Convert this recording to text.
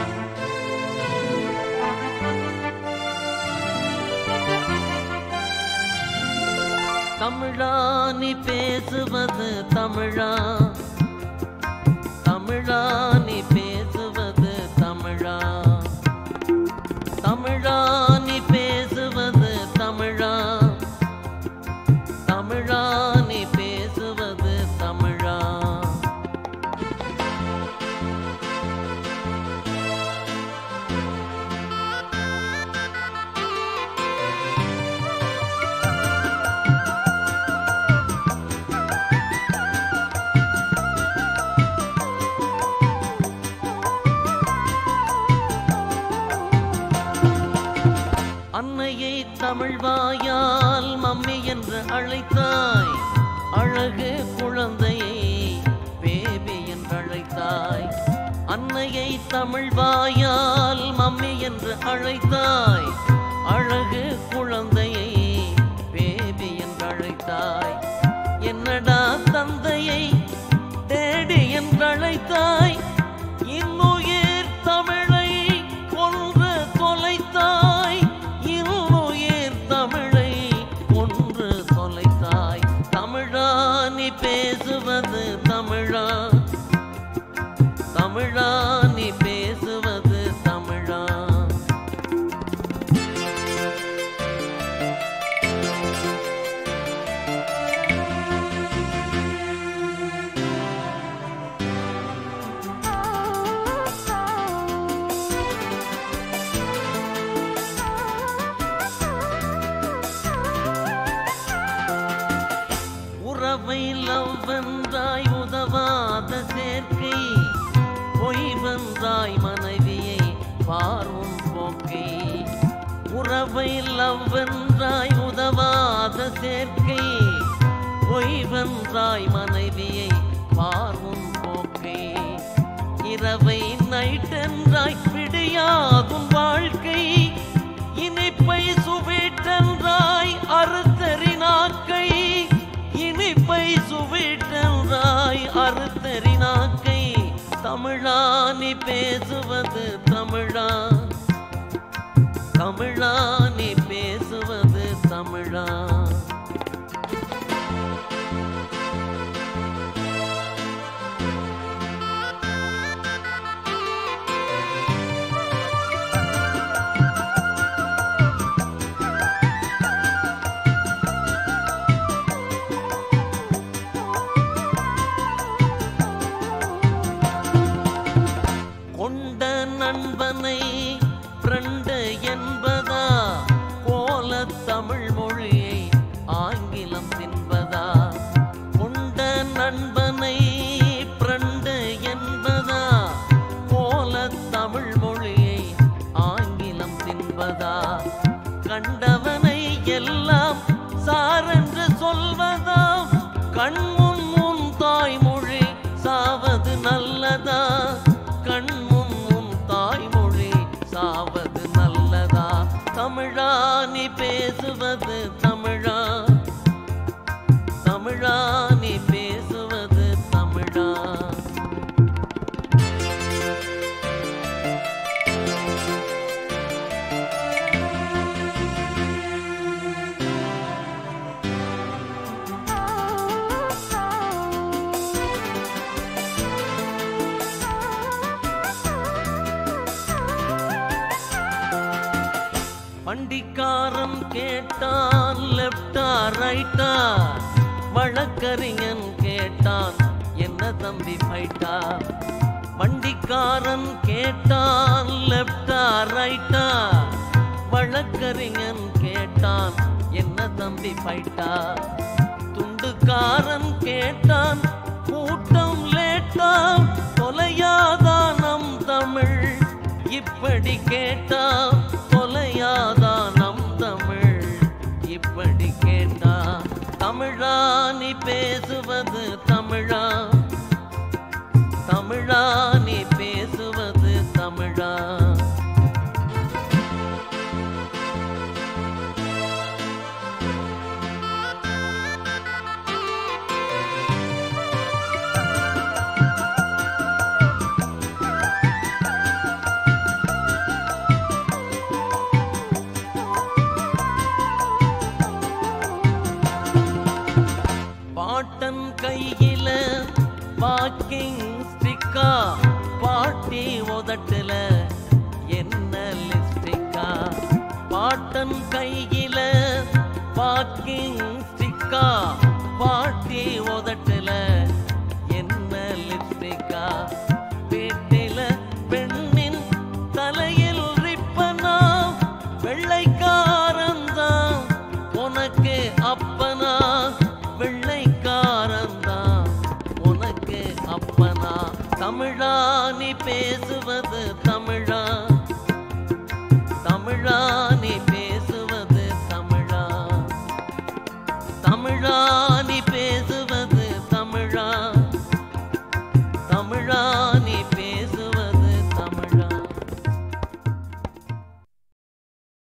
தமிழா நீ பேசுவது தமிழா தமிழா நீ பேசுவது தமிழா தமிழா நீ பேசுவது தமிழா தமிழா நீ பேசுவது தமிழா அன்னையை தமிழ் வாயால் மம்மி என்று அழைத்தாய் அழகு குழந்தையை பேபி என்று அழைத்தாய் அன்னையை தமிழ் வாயால் மம்மி என்று அழைத்தாய் அழகு குழந்தையை பேபி என்று அழைத்தாய் என்னடா தந்தையை டேடி என்று அழைத்தாய் இன்னுயிர் தமிழை கொன்று தொலைத்தாய் இன்னுயிர் தமிழை கொன்று தொலைத்தாய் தமிழா நீ பேசுவது தமிழா தமிழா நீ பேசுவது தமிழா உறவை லவ் வென்றாய் உதவாத சேர்க்கை பொய் வென்றாய் மனைவியை பார்வும் போக்கை உறவை லவ் வென்றாய் உதவாத சேர்க்கை பொய் வென்றாய் மனைவியை பார்வும் போக்கை இரவை நைட் என்றாய் பிடியாகும் வாழ்க்கை இனிப்பை சுவீட்டென்றாய் அறுத்தறினாக்கை இனிப்பை சுவீட்டென்றாய் அறுத்தறினாக்கை தமிழா நீ பேசுவது தமிழா தமிழா நீ பேசுவது தமிழா கொண்ட நண்பனை ஃப்ரெண்டு என்பதா போல தமிழ் மொழியை ஆங்கிலம் தின்பதா கொண்ட நண்பனை ஃப்ரெண்டு என்பதா போல தமிழ் மொழியை ஆங்கிலம் தின்பதா கண்டவனை எல்லாம் சாரென்று சொல்வதா கண்முன் முன் தாய்மொழி சாவது நல்லதா கண்முன் முன் தாய்மொழி சாவது நல்லதா தமிழா நீ பேசுவது தமிழா தமிழா நீ பேசுவது தமிழா வண்டிக்காரன் கேட்டான் லெப்டா ரைட்டா வழக்கறிஞன் கேட்டான் என்ன தம்பி ஃபைட்டா வண்டிக்காரன் கேட்டான் லெப்டா ரைட்டா வழக்கறிஞன் கேட்டான் என்ன தம்பி ஃபைட்டா துண்டுக்காரன் கேட்டான் கூட்டம் லேட்டா தொலையாதா நம் தமிழ் இப்படி கேட்டா தொலையாதா நம் தமிழ் இப்படி கேட்டா தமிழா நீ பேசுவது தமிழா தமிழா நீ பேசுவது தமிழா பாட்டி உதட்டுல என்ன லிப்டிக்கா வீட்டில பெண்ணின் தலையில் ரிப்பனா வெள்ளைக்காரன்தான் உனக்கு அப்பனா வெள்ளைக்காரன்தான் உனக்கு அப்பனா தமிழா நீ பேசுவது